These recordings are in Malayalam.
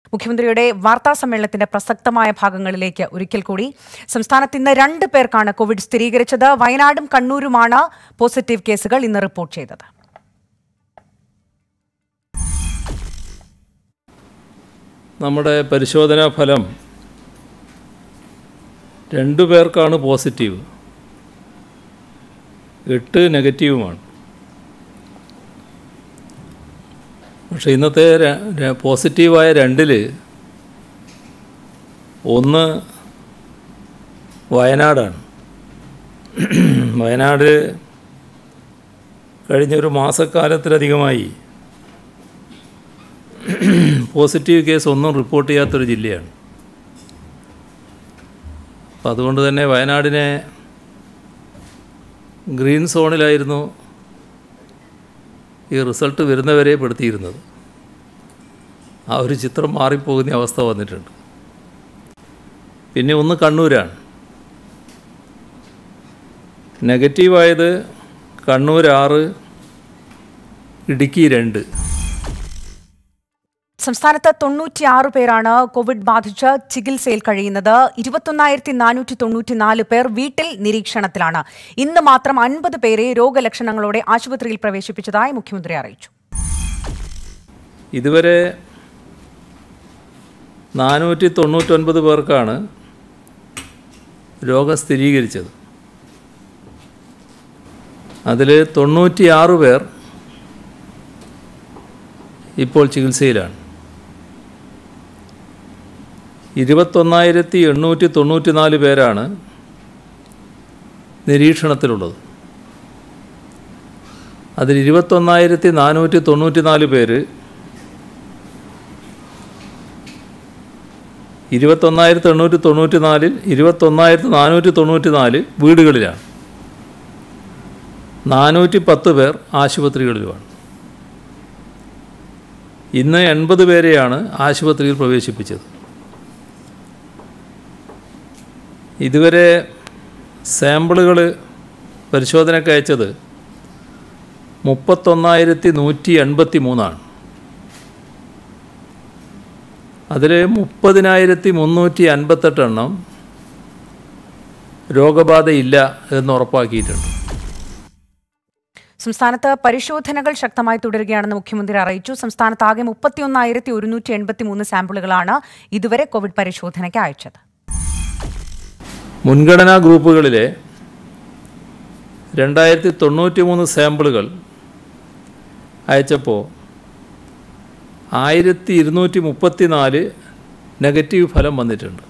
മുഖ്യമന്ത്രിയുടെ വാർത്താ സമ്മേളനത്തിന്റെ പ്രസക്തമായ ഭാഗങ്ങളിലേക്ക് ഒരിക്കൽ കൂടി സംസ്ഥാനത്ത് ഇന്ന് രണ്ട് പേർക്കാണ് കോവിഡ് സ്ഥിരീകരിച്ചത് വയനാടും കണ്ണൂരുമാണ് പോസിറ്റീവ് കേസുകൾ ഇന്ന് റിപ്പോർട്ട് ചെയ്തത് നമ്മുടെ പരിശോധനാ ഫലം രണ്ടു പേർക്കാണ് പോസിറ്റീവ് എട്ട് നെഗറ്റീവുമാണ് പക്ഷേ ഇന്നത്തെ ര- ര- പോസിറ്റീവായ രണ്ടിൽ ഒന്ന് വയനാടാണ് വയനാട് കഴിഞ്ഞൊരു മാസക്കാലത്തിലധികമായി പോസിറ്റീവ് കേസ് ഒന്നും റിപ്പോർട്ട് ചെയ്യാത്തൊരു ജില്ലയാണ് അപ്പം അതുകൊണ്ട് തന്നെ വയനാടിനെ ഗ്രീൻ സോണിലായിരുന്നു ഈ റിസൾട്ട് വരുന്നവരെ പെടുത്തിയിരുന്നത് ആ ഒരു ചിത്രം മാറിപ്പോകുന്ന അവസ്ഥ വന്നിട്ടുണ്ട് പിന്നെ ഒന്ന് കണ്ണൂരാണ് നെഗറ്റീവായത് കണ്ണൂർ ആറ് ഇടുക്കി രണ്ട് സംസ്ഥാനത്ത് തൊണ്ണൂറ്റിയാറ് പേരാണ് കോവിഡ് ബാധിച്ച് ചികിത്സയിൽ കഴിയുന്നത് ഇരുപത്തൊന്നായിരത്തി നാനൂറ്റി തൊണ്ണൂറ്റിനാല് പേർ വീട്ടിൽ നിരീക്ഷണത്തിലാണ് ഇന്ന് മാത്രം അൻപത് പേരെ രോഗലക്ഷണങ്ങളോടെ ആശുപത്രിയിൽ പ്രവേശിപ്പിച്ചതായി മുഖ്യമന്ത്രി അറിയിച്ചു ഇതുവരെ നാനൂറ്റി തൊണ്ണൂറ്റൊൻപത് പേർക്കാണ് രോഗം സ്ഥിരീകരിച്ചത് അതിൽ തൊണ്ണൂറ്റിയാറ് പേർ ഇപ്പോൾ ചികിത്സയിലാണ് ഇരുപത്തൊന്നായിരത്തി എണ്ണൂറ്റി തൊണ്ണൂറ്റി നാല് പേരാണ് നിരീക്ഷണത്തിലുള്ളത് അതിൽ ഇരുപത്തൊന്നായിരത്തി നാനൂറ്റി തൊണ്ണൂറ്റി നാല് പേര് ഇരുപത്തൊന്നായിരത്തി എണ്ണൂറ്റി തൊണ്ണൂറ്റി നാലിൽ ഇരുപത്തൊന്നായിരത്തി നാനൂറ്റി തൊണ്ണൂറ്റി നാല് വീടുകളിലാണ് നാനൂറ്റി പത്ത് പേർ ആശുപത്രികളിലുമാണ് ഇന്ന് എൺപത് പേരെയാണ് ആശുപത്രിയിൽ പ്രവേശിപ്പിച്ചത് ഇതുവരെ സാമ്പിളുകൾ പരിശോധനയ്ക്ക് അയച്ചത് മുപ്പത്തൊന്നായിരത്തി നൂറ്റി എൺപത്തി മൂന്നാണ് അതിൽ മുപ്പതിനായിരത്തി മുന്നൂറ്റി അൻപത്തെട്ട് എണ്ണം രോഗബാധയില്ല എന്ന് ഉറപ്പാക്കിയിട്ടുണ്ട് സംസ്ഥാനത്ത് പരിശോധനകൾ ശക്തമായി തുടരുകയാണെന്ന് മുഖ്യമന്ത്രി അറിയിച്ചു സംസ്ഥാനത്ത് ആകെ മുപ്പത്തിയൊന്നായിരത്തി ഒരുന്നൂറ്റി എൺപത്തി മൂന്ന് സാമ്പിളുകളാണ് ഇതുവരെ കോവിഡ് പരിശോധനയ്ക്ക് അയച്ചത് മുൻഗണനാ ഗ്രൂപ്പുകളിലെ രണ്ടായിരത്തി തൊണ്ണൂറ്റി മൂന്ന് സാമ്പിളുകൾ അയച്ചപ്പോൾ ആയിരത്തി ഇരുന്നൂറ്റി മുപ്പത്തി നാല് നെഗറ്റീവ് ഫലം വന്നിട്ടുണ്ട്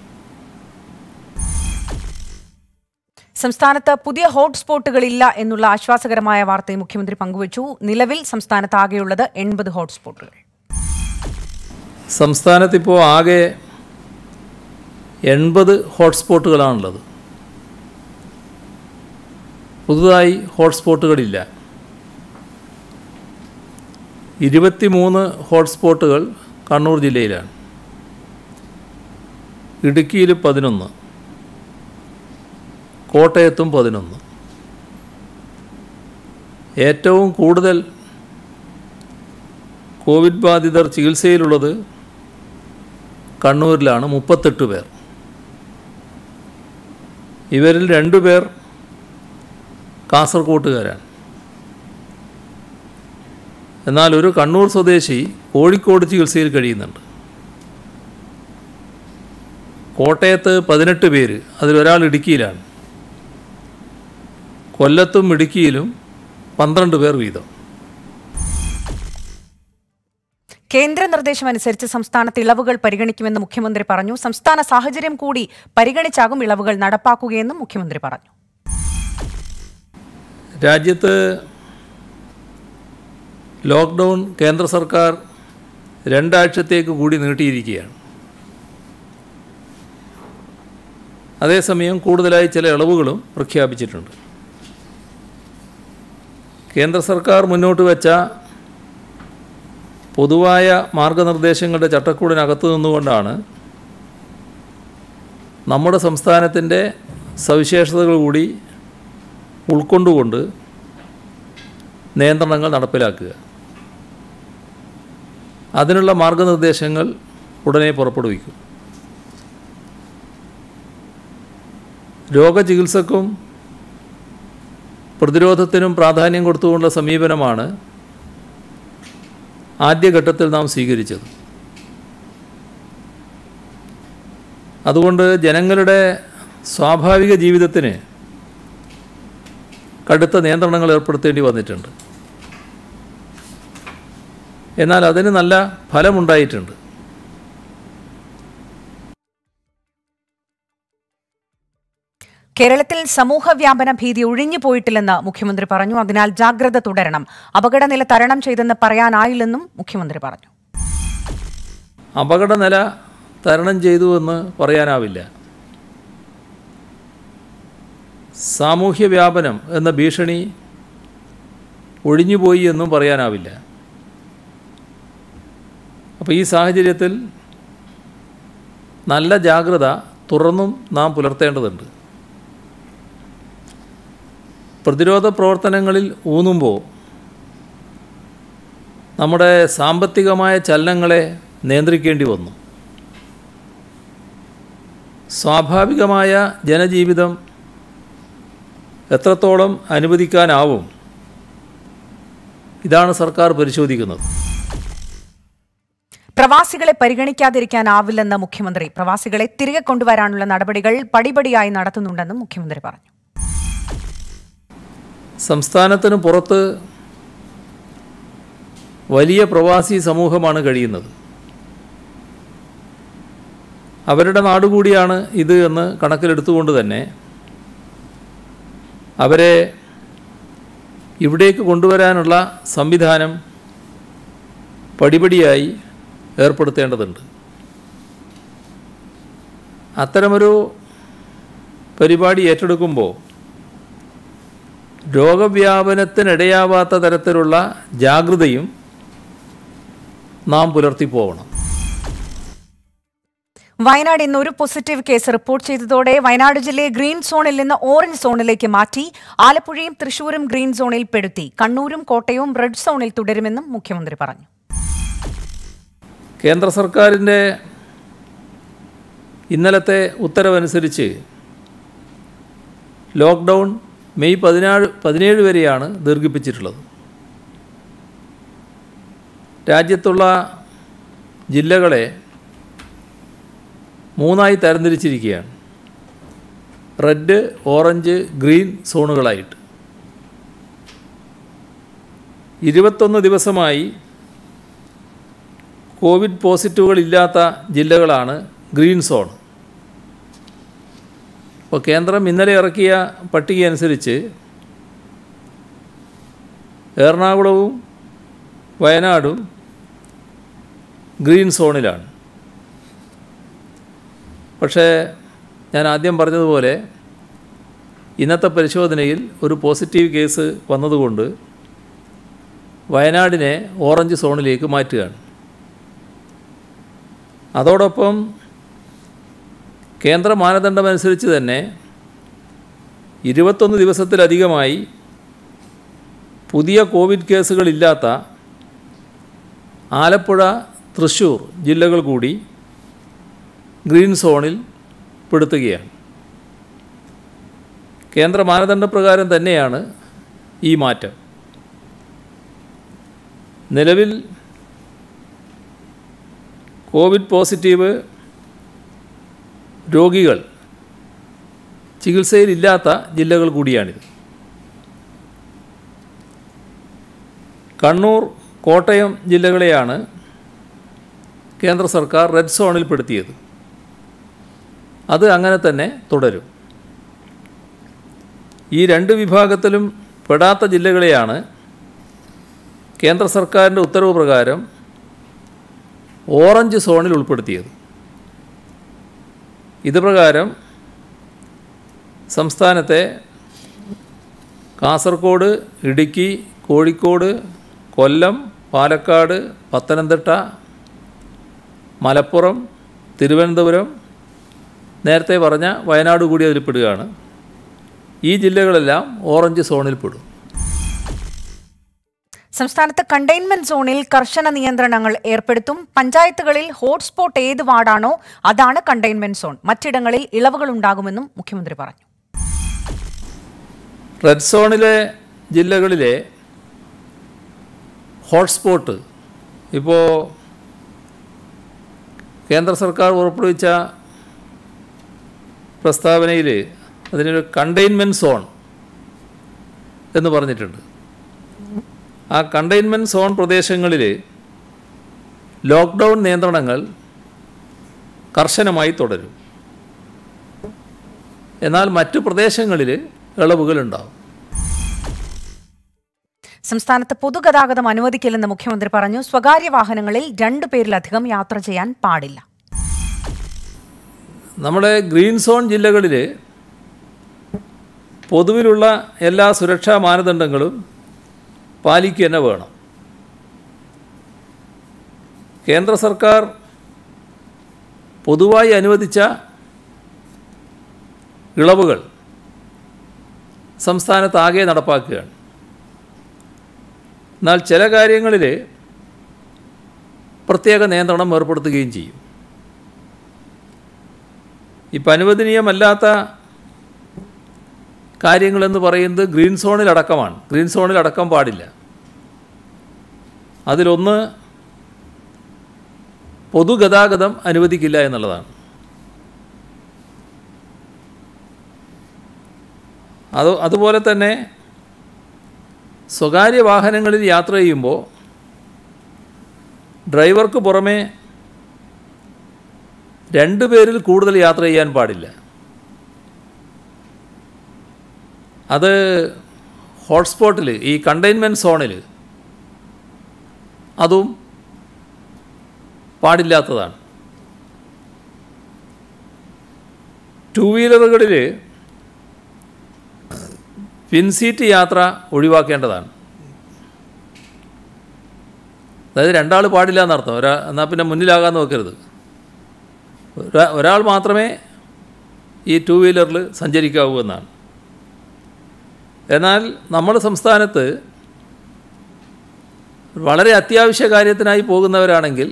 സംസ്ഥാനത്ത് പുതിയ ഹോട്ട്സ്പോട്ടുകളില്ല എന്നുള്ള ആശ്വാസകരമായ വാർത്തയും മുഖ്യമന്ത്രി പങ്കുവച്ചു നിലവിൽ സംസ്ഥാനത്ത് ആകെയുള്ളത് എൺപത് ഹോട്ട്സ്പോട്ടുകൾ സംസ്ഥാനത്തിപ്പോൾ ആകെ എൺപത് ഹോട്ട്സ്പോട്ടുകളാണുള്ളത് പുതുതായി ഹോട്ട്സ്പോട്ടുകളില്ല ഇരുപത്തിമൂന്ന് ഹോട്ട്സ്പോട്ടുകൾ കണ്ണൂർ ജില്ലയിലാണ് ഇടുക്കിയിൽ പതിനൊന്ന് കോട്ടയത്തും പതിനൊന്ന് ഏറ്റവും കൂടുതൽ കോവിഡ് ബാധിതർ ചികിത്സയിലുള്ളത് കണ്ണൂരിലാണ് മുപ്പത്തെട്ട് പേർ ഇവരിൽ രണ്ടുപേർ കാസർകോട്ടുകാരാണ് എന്നാൽ ഒരു കണ്ണൂർ സ്വദേശി കോഴിക്കോട് ചികിത്സയിൽ കഴിയുന്നുണ്ട് കോട്ടയത്ത് പതിനെട്ട് പേര് അതിലൊരാൾ ഇടുക്കിയിലാണ് കൊല്ലത്തും ഇടുക്കിയിലും പന്ത്രണ്ട് പേർ വീതം കേന്ദ്ര നിർദ്ദേശമനുസരിച്ച് സംസ്ഥാനത്ത് ഇളവുകൾ പരിഗണിക്കുമെന്ന് മുഖ്യമന്ത്രി പറഞ്ഞു സംസ്ഥാന സാഹചര്യം കൂടി പരിഗണിച്ചാകും ഇളവുകൾ നടപ്പാക്കുകയെന്നും മുഖ്യമന്ത്രി പറഞ്ഞു രാജ്യത്ത് ലോക്ക്ഡൗൺ കേന്ദ്ര സർക്കാർ രണ്ടാഴ്ചത്തേക്ക് കൂടി നീട്ടിയിരിക്കുകയാണ് അതേസമയം കൂടുതലായി ചില ഇളവുകളും പ്രഖ്യാപിച്ചിട്ടുണ്ട് കേന്ദ്ര സർക്കാർ മുന്നോട്ട് വെച്ച പൊതുവായ മാർഗനിർദ്ദേശങ്ങളുടെ ചട്ടക്കൂടിനകത്ത് നിന്നുകൊണ്ടാണ് നമ്മുടെ സംസ്ഥാനത്തിൻ്റെ സവിശേഷതകൾ കൂടി ഉൾക്കൊണ്ടുകൊണ്ട് നിയന്ത്രണങ്ങൾ നടപ്പിലാക്കുക അതിനുള്ള മാർഗനിർദ്ദേശങ്ങൾ ഉടനെ പുറപ്പെടുവിക്കും രോഗചികിത്സക്കും പ്രതിരോധത്തിനും പ്രാധാന്യം കൊടുത്തുകൊണ്ടുള്ള സമീപനമാണ് ആദ്യഘട്ടത്തിൽ നാം സ്വീകരിച്ചത് അതുകൊണ്ട് ജനങ്ങളുടെ സ്വാഭാവിക ജീവിതത്തിന് കടുത്ത നിയന്ത്രണങ്ങൾ ഏർപ്പെടുത്തേണ്ടി വന്നിട്ടുണ്ട് എന്നാൽ അതിന് നല്ല ഫലമുണ്ടായിട്ടുണ്ട് കേരളത്തിൽ സമൂഹ വ്യാപന ഭീതി ഒഴിഞ്ഞു പോയിട്ടില്ലെന്ന് മുഖ്യമന്ത്രി പറഞ്ഞു അതിനാൽ ജാഗ്രത തുടരണം അപകടനില തരണം ചെയ്തെന്ന് പറയാനായില്ലെന്നും മുഖ്യമന്ത്രി പറഞ്ഞു അപകടനില തരണം ചെയ്തു എന്ന് പറയാനാവില്ല സാമൂഹ്യ വ്യാപനം എന്ന ഭീഷണി ഒഴിഞ്ഞുപോയി എന്നും പറയാനാവില്ല അപ്പോൾ ഈ സാഹചര്യത്തിൽ നല്ല ജാഗ്രത തുറന്നും നാം പുലർത്തേണ്ടതുണ്ട് പ്രതിരോധ പ്രവർത്തനങ്ങളിൽ ഊന്നുമ്പോൾ നമ്മുടെ സാമ്പത്തികമായ ചലനങ്ങളെ നിയന്ത്രിക്കേണ്ടി വന്നു സ്വാഭാവികമായ ജനജീവിതം എത്രത്തോളം അനുവദിക്കാനാവും ഇതാണ് സർക്കാർ പരിശോധിക്കുന്നത് പ്രവാസികളെ പരിഗണിക്കാതിരിക്കാനാവില്ലെന്ന് മുഖ്യമന്ത്രി പ്രവാസികളെ തിരികെ കൊണ്ടുവരാനുള്ള നടപടികൾ പടിപടിയായി നടത്തുന്നുണ്ടെന്നും മുഖ്യമന്ത്രി പറഞ്ഞു സംസ്ഥാനത്തിന് പുറത്ത് വലിയ പ്രവാസി സമൂഹമാണ് കഴിയുന്നത് അവരുടെ നാടുകൂടിയാണ് ഇത് എന്ന് കണക്കിലെടുത്തുകൊണ്ട് തന്നെ അവരെ ഇവിടേക്ക് കൊണ്ടുവരാനുള്ള സംവിധാനം പടിപടിയായി ഏർപ്പെടുത്തേണ്ടതുണ്ട് അത്തരമൊരു പരിപാടി ഏറ്റെടുക്കുമ്പോൾ രോഗവ്യാപനത്തിനിടയാവാത്ത തരത്തിലുള്ള ജാഗ്രതയും നാം പുലർത്തിപ്പോവണം വയനാട് ഇന്ന് ഒരു പോസിറ്റീവ് കേസ് റിപ്പോർട്ട് ചെയ്തതോടെ വയനാട് ജില്ലയെ ഗ്രീൻ സോണിൽ നിന്ന് ഓറഞ്ച് സോണിലേക്ക് മാറ്റി ആലപ്പുഴയും തൃശൂരും ഗ്രീൻ സോണിൽ പെടുത്തി കണ്ണൂരും കോട്ടയവും റെഡ് സോണിൽ തുടരുമെന്നും മുഖ്യമന്ത്രി പറഞ്ഞു കേന്ദ്ര സർക്കാരിൻ്റെ ഇന്നലത്തെ ഉത്തരവനുസരിച്ച് ലോക്ക്ഡൗൺ മെയ് പതിനാറ് പതിനേഴ് വരെയാണ് ദീർഘിപ്പിച്ചിട്ടുള്ളത് രാജ്യത്തുള്ള ജില്ലകളെ മൂന്നായി തരംതിരിച്ചിരിക്കുകയാണ് റെഡ് ഓറഞ്ച് ഗ്രീൻ സോണുകളായിട്ട് ഇരുപത്തൊന്ന് ദിവസമായി കോവിഡ് പോസിറ്റീവുകൾ ഇല്ലാത്ത ജില്ലകളാണ് ഗ്രീൻ സോൺ അപ്പോൾ കേന്ദ്രം ഇന്നലെ ഇറക്കിയ പട്ടിക അനുസരിച്ച് എറണാകുളവും വയനാടും ഗ്രീൻ സോണിലാണ് പക്ഷേ ഞാൻ ആദ്യം പറഞ്ഞതുപോലെ ഇന്നത്തെ പരിശോധനയിൽ ഒരു പോസിറ്റീവ് കേസ് വന്നതുകൊണ്ട് വയനാടിനെ ഓറഞ്ച് സോണിലേക്ക് മാറ്റുകയാണ് അതോടൊപ്പം കേന്ദ്ര മാനദണ്ഡമനുസരിച്ച് തന്നെ ഇരുപത്തൊന്ന് ദിവസത്തിലധികമായി പുതിയ കോവിഡ് കേസുകളില്ലാത്ത ആലപ്പുഴ തൃശ്ശൂർ ജില്ലകൾ കൂടി ഗ്രീൻ സോണിൽ പെടുത്തുകയാണ് കേന്ദ്ര മാനദണ്ഡപ്രകാരം തന്നെയാണ് ഈ മാറ്റം നിലവിൽ കോവിഡ് പോസിറ്റീവ് രോഗികൾ ചികിത്സയിലില്ലാത്ത ജില്ലകൾ കൂടിയാണിത് കണ്ണൂർ കോട്ടയം ജില്ലകളെയാണ് കേന്ദ്ര സർക്കാർ റെഡ് സോണിൽ പെടുത്തിയത് അത് അങ്ങനെ തന്നെ തുടരും ഈ രണ്ട് വിഭാഗത്തിലും പെടാത്ത ജില്ലകളെയാണ് കേന്ദ്ര സർക്കാരിൻ്റെ ഉത്തരവ് പ്രകാരം ഓറഞ്ച് സോണിൽ ഉൾപ്പെടുത്തിയത് ഇത് പ്രകാരം സംസ്ഥാനത്തെ കാസർഗോഡ് ഇടുക്കി കോഴിക്കോട് കൊല്ലം പാലക്കാട് പത്തനംതിട്ട മലപ്പുറം തിരുവനന്തപുരം നേരത്തെ പറഞ്ഞ വയനാട് കൂടി അതിൽ പെടുകയാണ് ഈ ജില്ലകളെല്ലാം ഓറഞ്ച് സോണിൽ പെടും സംസ്ഥാനത്ത് കണ്ടെയ്ൻമെന്റ് സോണിൽ കർശന നിയന്ത്രണങ്ങൾ ഏർപ്പെടുത്തും പഞ്ചായത്തുകളിൽ ഹോട്ട്സ്പോട്ട് ഏത് വാർഡാണോ അതാണ് കണ്ടെയ്ൻമെന്റ് സോൺ മറ്റിടങ്ങളിൽ ഇളവുകൾ ഉണ്ടാകുമെന്നും മുഖ്യമന്ത്രി പറഞ്ഞു റെഡ് സോണിലെ ജില്ലകളിലെ ഹോട്ട്സ്പോട്ട് ഇപ്പോൾ കേന്ദ്ര സർക്കാർ പുറപ്പെടുവിച്ച പ്രസ്താവനയിൽ അതിനൊരു കണ്ടെയ്ൻമെൻറ്റ് സോൺ എന്ന് പറഞ്ഞിട്ടുണ്ട് ആ കണ്ടെയ്ൻമെൻറ്റ് സോൺ പ്രദേശങ്ങളിൽ ലോക്ക്ഡൗൺ നിയന്ത്രണങ്ങൾ കർശനമായി തുടരും എന്നാൽ മറ്റു പ്രദേശങ്ങളിൽ ഇളവുകളുണ്ടാവും സംസ്ഥാനത്ത് പൊതുഗതാഗതം അനുവദിക്കില്ലെന്ന് മുഖ്യമന്ത്രി പറഞ്ഞു സ്വകാര്യ വാഹനങ്ങളിൽ രണ്ടു പേരിലധികം യാത്ര ചെയ്യാൻ പാടില്ല നമ്മുടെ ഗ്രീൻ സോൺ ജില്ലകളിൽ പൊതുവിലുള്ള എല്ലാ സുരക്ഷാ മാനദണ്ഡങ്ങളും പാലിക്കുക തന്നെ വേണം കേന്ദ്ര സർക്കാർ പൊതുവായി അനുവദിച്ച ഇളവുകൾ സംസ്ഥാനത്താകെ നടപ്പാക്കുകയാണ് എന്നാൽ ചില കാര്യങ്ങളിൽ പ്രത്യേക നിയന്ത്രണം ഏർപ്പെടുത്തുകയും ചെയ്യും ഇപ്പം അനുവദനീയമല്ലാത്ത കാര്യങ്ങളെന്ന് പറയുന്നത് ഗ്രീൻ സോണിലടക്കമാണ് ഗ്രീൻ സോണിലടക്കം പാടില്ല അതിലൊന്ന് പൊതുഗതാഗതം അനുവദിക്കില്ല എന്നുള്ളതാണ് അത് അതുപോലെ തന്നെ സ്വകാര്യ വാഹനങ്ങളിൽ യാത്ര ചെയ്യുമ്പോൾ ഡ്രൈവർക്ക് പുറമെ രണ്ട് പേരിൽ കൂടുതൽ യാത്ര ചെയ്യാൻ പാടില്ല അത് ഹോട്ട്സ്പോട്ടിൽ ഈ കണ്ടെയ്ൻമെൻറ്റ് സോണിൽ അതും പാടില്ലാത്തതാണ് ടു വീലറുകളിൽ പിൻസീറ്റ് യാത്ര ഒഴിവാക്കേണ്ടതാണ് അതായത് രണ്ടാൾ പാടില്ല എന്നർത്ഥം ഒരാ എന്നാൽ പിന്നെ മുന്നിലാകാൻ നോക്കരുത് ഒരാ- ഒരാൾ മാത്രമേ ഈ ടു വീലറിൽ സഞ്ചരിക്കാവൂ എന്നാണ് എന്നാൽ നമ്മുടെ സംസ്ഥാനത്ത് വളരെ അത്യാവശ്യ കാര്യത്തിനായി പോകുന്നവരാണെങ്കിൽ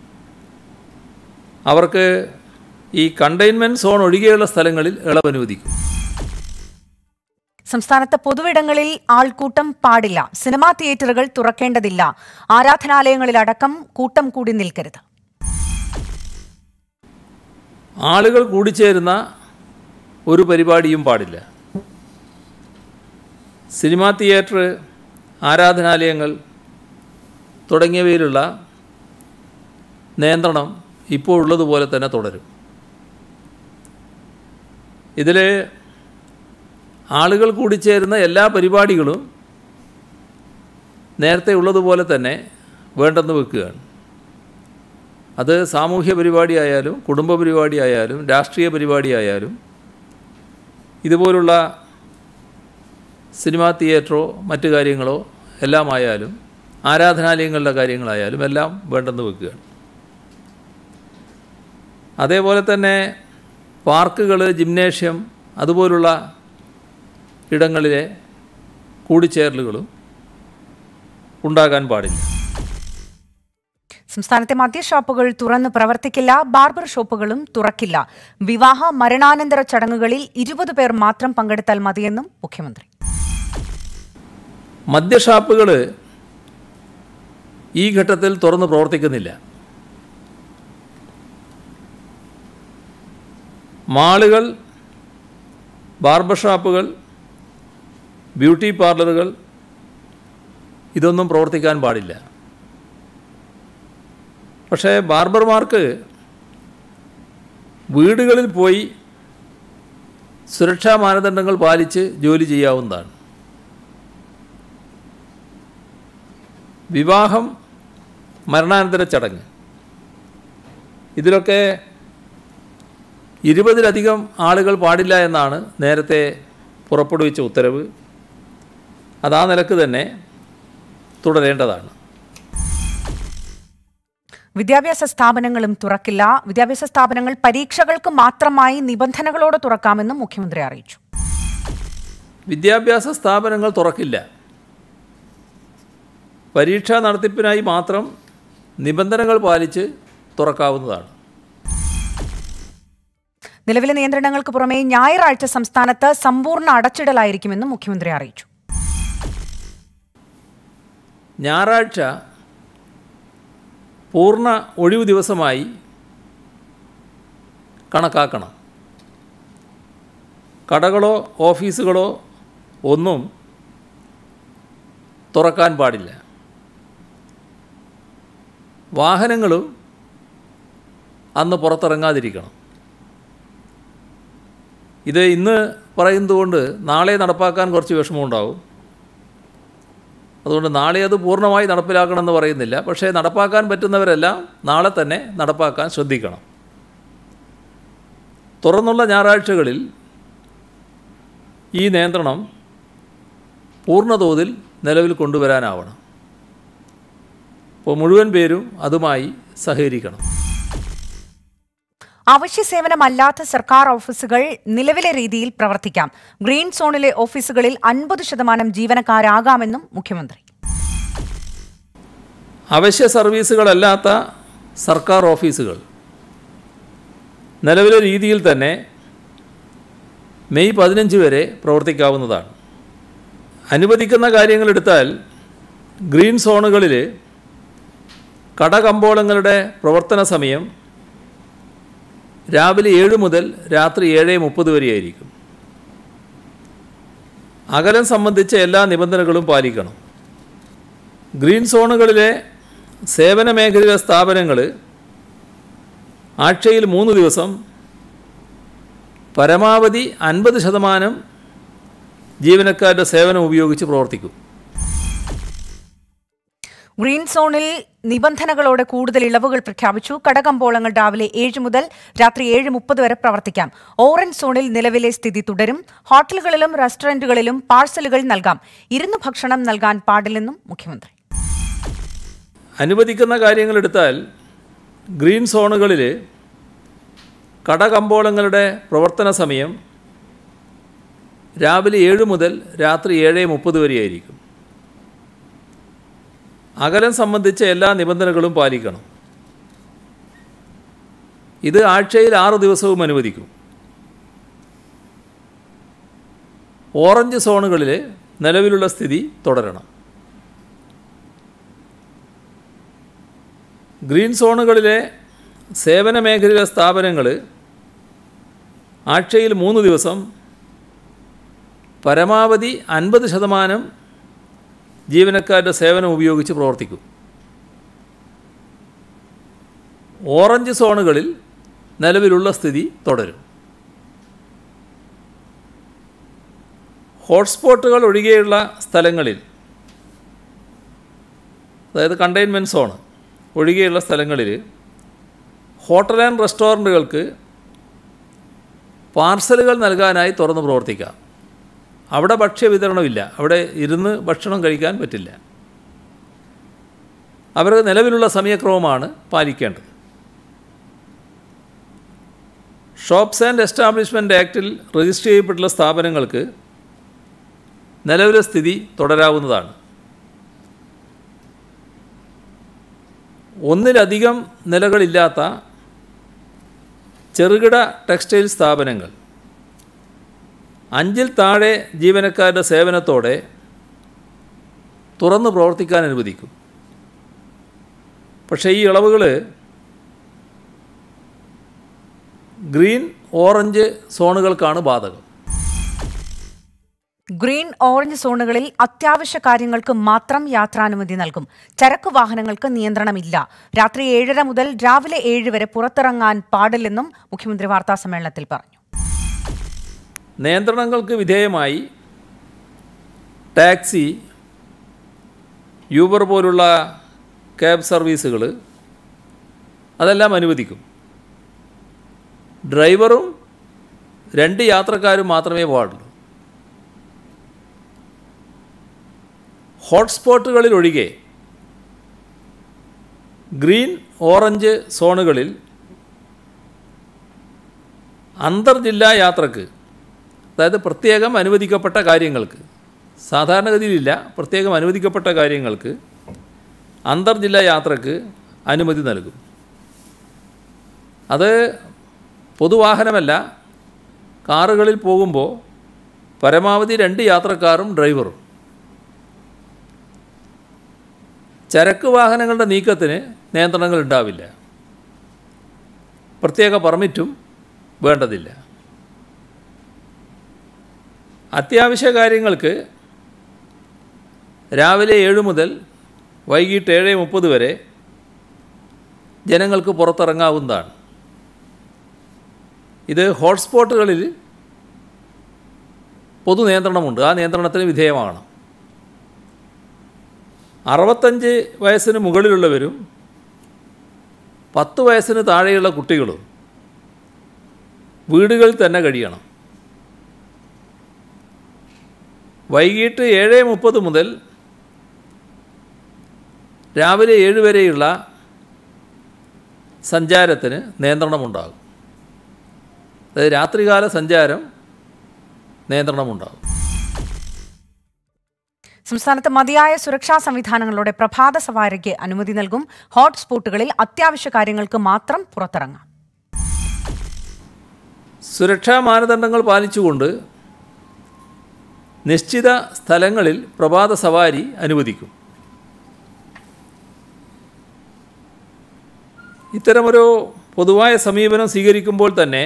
അവർക്ക് ഈ കണ്ടെയ്ൻമെൻറ്റ് സോൺ ഒഴികെയുള്ള സ്ഥലങ്ങളിൽ ഇളവ് അനുവദിക്കും സംസ്ഥാനത്ത് പൊതുവിടങ്ങളിൽ ആൾക്കൂട്ടം പാടില്ല സിനിമാ തിയേറ്ററുകൾ തുറക്കേണ്ടതില്ല ആരാധനാലയങ്ങളിലടക്കം കൂട്ടം കൂടി നിൽക്കരുത് ആളുകൾ കൂടിച്ചേരുന്ന ഒരു പരിപാടിയും പാടില്ല സിനിമാ തിയേറ്റർ ആരാധനാലയങ്ങൾ തുടങ്ങിയവയിലുള്ള നിയന്ത്രണം ഇപ്പോൾ ഉള്ളതുപോലെ തന്നെ തുടരും ഇതിൽ ആളുകൾ കൂടിച്ചേരുന്ന എല്ലാ പരിപാടികളും നേരത്തെ ഉള്ളതുപോലെ തന്നെ വേണ്ടെന്ന് വെക്കുകയാണ് അത് സാമൂഹ്യ പരിപാടിയായാലും കുടുംബ പരിപാടിയായാലും രാഷ്ട്രീയ പരിപാടിയായാലും ഇതുപോലുള്ള സിനിമാ തിയേറ്ററോ മറ്റു കാര്യങ്ങളോ എല്ലാമായാലും ആരാധനാലയങ്ങളുടെ കാര്യങ്ങളായാലും എല്ലാം വേണ്ടെന്ന് വെക്കുകയാണ് അതേപോലെ തന്നെ പാർക്കുകൾ ജിംനേഷ്യം അതുപോലുള്ള ഇടങ്ങളിലെ കൂടിച്ചേരലുകളും ഉണ്ടാകാൻ പാടില്ല സംസ്ഥാനത്തെ മദ്യഷോപ്പുകൾ തുറന്ന് പ്രവർത്തിക്കില്ല ബാർബർ ഷോപ്പുകളും തുറക്കില്ല വിവാഹ മരണാനന്തര ചടങ്ങുകളിൽ ഇരുപത് പേർ മാത്രം പങ്കെടുത്താൽ മതിയെന്നും മുഖ്യമന്ത്രി മദ്യഷാപ്പുകൾ ഈ ഘട്ടത്തിൽ തുറന്ന് പ്രവർത്തിക്കുന്നില്ല മാളുകൾ ബാർബർ ഷാപ്പുകൾ ബ്യൂട്ടി പാർലറുകൾ ഇതൊന്നും പ്രവർത്തിക്കാൻ പാടില്ല പക്ഷേ ബാർബർമാർക്ക് വീടുകളിൽ പോയി സുരക്ഷാ മാനദണ്ഡങ്ങൾ പാലിച്ച് ജോലി ചെയ്യാവുന്നതാണ് വിവാഹം മരണാനന്തര ചടങ്ങ് ഇതിലൊക്കെ ഇരുപതിലധികം ആളുകൾ പാടില്ല എന്നാണ് നേരത്തെ പുറപ്പെടുവിച്ച ഉത്തരവ് അത് ആ നിലക്ക് തന്നെ തുടരേണ്ടതാണ് വിദ്യാഭ്യാസ സ്ഥാപനങ്ങളും തുറക്കില്ല വിദ്യാഭ്യാസ സ്ഥാപനങ്ങൾ പരീക്ഷകൾക്ക് മാത്രമായി നിബന്ധനകളോടെ തുറക്കാമെന്നും മുഖ്യമന്ത്രി അറിയിച്ചു വിദ്യാഭ്യാസ സ്ഥാപനങ്ങൾ തുറക്കില്ല പരീക്ഷാ നടത്തിപ്പിനായി മാത്രം നിബന്ധനകൾ പാലിച്ച് തുറക്കാവുന്നതാണ് നിലവിലെ നിയന്ത്രണങ്ങൾക്ക് പുറമെ ഞായറാഴ്ച സംസ്ഥാനത്ത് സമ്പൂർണ്ണ അടച്ചിടലായിരിക്കുമെന്നും മുഖ്യമന്ത്രി അറിയിച്ചു ഞായറാഴ്ച പൂർണ്ണ ഒഴിവു ദിവസമായി കണക്കാക്കണം കടകളോ ഓഫീസുകളോ ഒന്നും തുറക്കാൻ പാടില്ല വാഹനങ്ങളും അന്ന് പുറത്തിറങ്ങാതിരിക്കണം ഇത് ഇന്ന് പറയുന്നതുകൊണ്ട് നാളെ നടപ്പാക്കാൻ കുറച്ച് വിഷമമുണ്ടാവും അതുകൊണ്ട് നാളെ അത് പൂർണ്ണമായി നടപ്പിലാക്കണമെന്ന് പറയുന്നില്ല പക്ഷേ നടപ്പാക്കാൻ പറ്റുന്നവരെല്ലാം നാളെ തന്നെ നടപ്പാക്കാൻ ശ്രദ്ധിക്കണം തുറന്നുള്ള ഞായറാഴ്ചകളിൽ ഈ നിയന്ത്രണം പൂർണ്ണതോതിൽ നിലവിൽ കൊണ്ടുവരാനാവണം അപ്പോൾ മുഴുവൻ പേരും അതുമായി സഹകരിക്കണം അവശ്യ സേവനമല്ലാത്ത സർക്കാർ ഓഫീസുകൾ നിലവിലെ രീതിയിൽ പ്രവർത്തിക്കാം ഗ്രീൻ സോണിലെ ഓഫീസുകളിൽ അൻപത് ശതമാനം ജീവനക്കാരാകാമെന്നും മുഖ്യമന്ത്രി അവശ്യ സർവീസുകളല്ലാത്ത സർക്കാർ ഓഫീസുകൾ നിലവിലെ രീതിയിൽ തന്നെ മെയ് പതിനഞ്ച് വരെ പ്രവർത്തിക്കാവുന്നതാണ് അനുവദിക്കുന്ന കാര്യങ്ങളെടുത്താൽ ഗ്രീൻ സോണുകളിൽ കടകമ്പോളങ്ങളുടെ പ്രവർത്തന സമയം രാവിലെ ഏഴ് മുതൽ രാത്രി ഏഴ് മുപ്പത് വരെയായിരിക്കും അകലം സംബന്ധിച്ച എല്ലാ നിബന്ധനകളും പാലിക്കണം ഗ്രീൻ സോണുകളിലെ സേവന മേഖലയിലെ സ്ഥാപനങ്ങൾ ആഴ്ചയിൽ മൂന്ന് ദിവസം പരമാവധി അൻപത് ശതമാനം ജീവനക്കാരുടെ സേവനം ഉപയോഗിച്ച് പ്രവർത്തിക്കും ഗ്രീൻ സോണിൽ നിബന്ധനകളോടെ കൂടുതൽ ഇളവുകൾ പ്രഖ്യാപിച്ചു കടകമ്പോളങ്ങൾ രാവിലെ ഏഴ് മുതൽ രാത്രി ഏഴ് മുപ്പത് വരെ പ്രവർത്തിക്കാം ഓറഞ്ച് സോണിൽ നിലവിലെ സ്ഥിതി തുടരും ഹോട്ടലുകളിലും റെസ്റ്റോറന്റുകളിലും പാഴ്സലുകൾ നൽകാം ഇരുന്ന് ഭക്ഷണം നൽകാൻ പാടില്ലെന്നും മുഖ്യമന്ത്രി അനുവദിക്കുന്ന കാര്യങ്ങളെടുത്താൽ ഗ്രീൻ സോണുകളിൽ കടകമ്പോളങ്ങളുടെ പ്രവർത്തന സമയം രാവിലെ ഏഴ് മുതൽ രാത്രി ഏഴ് മുപ്പത് വരെയായിരിക്കും അകലം സംബന്ധിച്ച എല്ലാ നിബന്ധനകളും പാലിക്കണം ഇത് ആഴ്ചയിൽ ആറ് ദിവസവും അനുവദിക്കും ഓറഞ്ച് സോണുകളിൽ നിലവിലുള്ള സ്ഥിതി തുടരണം ഗ്രീൻ സോണുകളിലെ സേവന മേഖലയിലെ സ്ഥാപനങ്ങൾ ആഴ്ചയിൽ മൂന്ന് ദിവസം പരമാവധി അൻപത് ശതമാനം ജീവനക്കാരുടെ സേവനം ഉപയോഗിച്ച് പ്രവർത്തിക്കും ഓറഞ്ച് സോണുകളിൽ നിലവിലുള്ള സ്ഥിതി തുടരും ഹോട്ട്സ്പോട്ടുകൾ ഒഴികെയുള്ള സ്ഥലങ്ങളിൽ അതായത് കണ്ടെയ്ൻമെൻറ്റ് സോൺ ഒഴികെയുള്ള സ്ഥലങ്ങളിൽ ഹോട്ടൽ ആൻഡ് റെസ്റ്റോറൻറ്റുകൾക്ക് പാർസലുകൾ നൽകാനായി തുറന്ന് പ്രവർത്തിക്കാം അവിടെ ഭക്ഷ്യവിതരണമില്ല അവിടെ ഇരുന്ന് ഭക്ഷണം കഴിക്കാൻ പറ്റില്ല അവർക്ക് നിലവിലുള്ള സമയക്രമമാണ് പാലിക്കേണ്ടത് ഷോപ്സ് ആൻഡ് എസ്റ്റാബ്ലിഷ്മെൻറ്റ് ആക്റ്റിൽ രജിസ്റ്റർ ചെയ്യപ്പെട്ടുള്ള സ്ഥാപനങ്ങൾക്ക് നിലവിലെ സ്ഥിതി തുടരാവുന്നതാണ് ഒന്നിലധികം നിലകളില്ലാത്ത ചെറുകിട ടെക്സ്റ്റൈൽ സ്ഥാപനങ്ങൾ അഞ്ചിൽ താഴെ ജീവനക്കാരുടെ സേവനത്തോടെ തുറന്ന് പ്രവർത്തിക്കാൻ അനുവദിക്കും പക്ഷേ ഈ ഇളവുകൾ ഗ്രീൻ ഓറഞ്ച് സോണുകൾക്കാണ് ബാധകം ഗ്രീൻ ഓറഞ്ച് സോണുകളിൽ അത്യാവശ്യ കാര്യങ്ങൾക്ക് മാത്രം യാത്രാനുമതി നൽകും ചരക്ക് വാഹനങ്ങൾക്ക് നിയന്ത്രണമില്ല രാത്രി ഏഴര മുതൽ രാവിലെ ഏഴ് വരെ പുറത്തിറങ്ങാൻ പാടില്ലെന്നും മുഖ്യമന്ത്രി വാർത്താസമ്മേളനത്തിൽ പറഞ്ഞു നിയന്ത്രണങ്ങൾക്ക് വിധേയമായി ടാക്സി യൂബർ പോലുള്ള ക്യാബ് സർവീസുകൾ അതെല്ലാം അനുവദിക്കും ഡ്രൈവറും രണ്ട് യാത്രക്കാരും മാത്രമേ പാടുള്ളൂ ഹോട്ട്സ്പോട്ടുകളിൽ ഒഴികെ ഗ്രീൻ ഓറഞ്ച് സോണുകളിൽ അന്തർജില്ലാ യാത്രക്ക് അതായത് പ്രത്യേകം അനുവദിക്കപ്പെട്ട കാര്യങ്ങൾക്ക് സാധാരണഗതിയിലില്ല പ്രത്യേകം അനുവദിക്കപ്പെട്ട കാര്യങ്ങൾക്ക് അന്തർജില്ലാ യാത്രക്ക് അനുമതി നൽകും അത് പൊതുവാഹനമല്ല കാറുകളിൽ പോകുമ്പോൾ പരമാവധി രണ്ട് യാത്രക്കാരും ഡ്രൈവറും ചരക്ക് വാഹനങ്ങളുടെ നീക്കത്തിന് നിയന്ത്രണങ്ങൾ ഉണ്ടാവില്ല പ്രത്യേക പെർമിറ്റും വേണ്ടതില്ല അത്യാവശ്യ കാര്യങ്ങൾക്ക് രാവിലെ ഏഴ് മുതൽ വൈകിട്ട് ഏഴ് മുപ്പത് വരെ ജനങ്ങൾക്ക് പുറത്തിറങ്ങാവുന്നതാണ് ഇത് ഹോട്ട്സ്പോട്ടുകളിൽ പൊതു നിയന്ത്രണമുണ്ട് ആ നിയന്ത്രണത്തിന് വിധേയമാകണം അറുപത്തഞ്ച് വയസ്സിന് മുകളിലുള്ളവരും പത്ത് വയസ്സിന് താഴെയുള്ള കുട്ടികളും വീടുകളിൽ തന്നെ കഴിയണം വൈകിട്ട് ഏഴ് മുപ്പത് മുതൽ രാവിലെ ഏഴ് വരെയുള്ള സഞ്ചാരത്തിന് നിയന്ത്രണമുണ്ടാകും അതായത് രാത്രികാല സഞ്ചാരം നിയന്ത്രണമുണ്ടാകും സംസ്ഥാനത്ത് മതിയായ സുരക്ഷാ സംവിധാനങ്ങളോടെ പ്രഭാത സവാരിക്ക് അനുമതി നൽകും ഹോട്ട്സ്പോട്ടുകളിൽ അത്യാവശ്യ കാര്യങ്ങൾക്ക് മാത്രം പുറത്തിറങ്ങാം സുരക്ഷാ മാനദണ്ഡങ്ങൾ പാലിച്ചുകൊണ്ട് നിശ്ചിത സ്ഥലങ്ങളിൽ പ്രഭാത സവാരി അനുവദിക്കും ഇത്തരമൊരു പൊതുവായ സമീപനം സ്വീകരിക്കുമ്പോൾ തന്നെ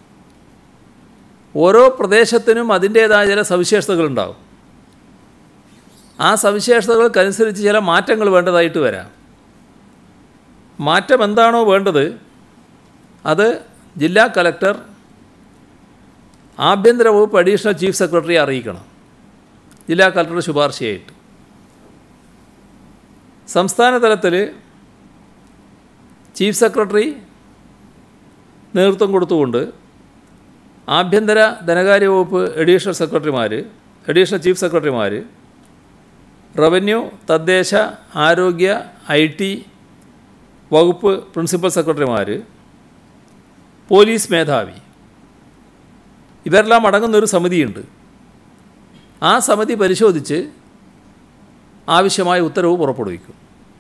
ഓരോ പ്രദേശത്തിനും അതിൻ്റേതായ ചില സവിശേഷതകളുണ്ടാവും ആ സവിശേഷതകൾക്കനുസരിച്ച് ചില മാറ്റങ്ങൾ വേണ്ടതായിട്ട് വരാം മാറ്റം എന്താണോ വേണ്ടത് അത് ജില്ലാ കലക്ടർ ആഭ്യന്തര വകുപ്പ് അഡീഷണൽ ചീഫ് സെക്രട്ടറിയെ അറിയിക്കണം ജില്ലാ കലക്ടറുടെ ശുപാർശയായിട്ട് സംസ്ഥാന തലത്തിൽ ചീഫ് സെക്രട്ടറി നേതൃത്വം കൊടുത്തുകൊണ്ട് ആഭ്യന്തര ധനകാര്യ വകുപ്പ് അഡീഷണൽ സെക്രട്ടറിമാർ അഡീഷണൽ ചീഫ് സെക്രട്ടറിമാർ റവന്യൂ തദ്ദേശ ആരോഗ്യ ഐ ടി വകുപ്പ് പ്രിൻസിപ്പൽ സെക്രട്ടറിമാർ പോലീസ് മേധാവി ഇവരെല്ലാം അടങ്ങുന്നൊരു സമിതിയുണ്ട് ആ സമിതി പരിശോധിച്ച് ആവശ്യമായ ഉത്തരവ് പുറപ്പെടുവിക്കും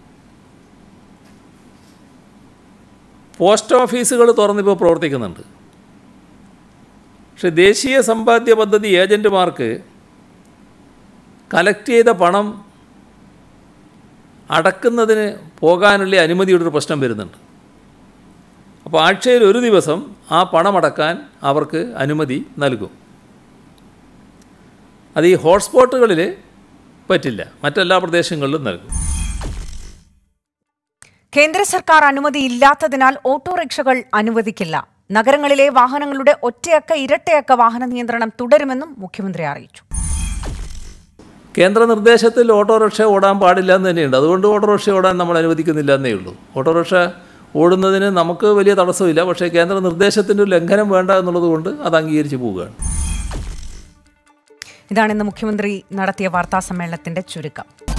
പോസ്റ്റ് ഓഫീസുകൾ തുറന്നിപ്പോൾ പ്രവർത്തിക്കുന്നുണ്ട് പക്ഷെ ദേശീയ സമ്പാദ്യ പദ്ധതി ഏജൻറ്റുമാർക്ക് കലക്ട് ചെയ്ത പണം അടക്കുന്നതിന് പോകാനുള്ള അനുമതിയുടെ ഒരു പ്രശ്നം വരുന്നുണ്ട് അപ്പോൾ ആഴ്ചയിൽ ഒരു ദിവസം ആ പണമടക്കാൻ അവർക്ക് അനുമതി നൽകും അത് ഈ ഹോട്ട്സ്പോട്ടുകളിൽ പറ്റില്ല മറ്റെല്ലാ പ്രദേശങ്ങളിലും നൽകും കേന്ദ്ര സർക്കാർ അനുമതി ഇല്ലാത്തതിനാൽ ഓട്ടോറിക്ഷകൾ അനുവദിക്കില്ല നഗരങ്ങളിലെ വാഹനങ്ങളുടെ ഒറ്റയക്ക ഇരട്ടയക്ക വാഹന നിയന്ത്രണം തുടരുമെന്നും മുഖ്യമന്ത്രി അറിയിച്ചു കേന്ദ്ര നിർദ്ദേശത്തിൽ ഓട്ടോറിക്ഷ ഓടാൻ പാടില്ല എന്ന് തന്നെയുണ്ട് അതുകൊണ്ട് ഓട്ടോറിക്ഷ ഓടാൻ നമ്മൾ അനുവദിക്കുന്നില്ല എന്നേ ഉള്ളൂ ഓട്ടോറിക്ഷ ഓടുന്നതിന് നമുക്ക് വലിയ തടസ്സമില്ല പക്ഷേ കേന്ദ്ര നിർദ്ദേശത്തിൻ്റെ ഒരു ലംഘനം വേണ്ട എന്നുള്ളത് കൊണ്ട് അത് അംഗീകരിച്ച് പോവുകയാണ് ഇതാണ് ഇന്ന് മുഖ്യമന്ത്രി നടത്തിയ വാർത്താ സമ്മേളനത്തിന്റെ ചുരുക്കം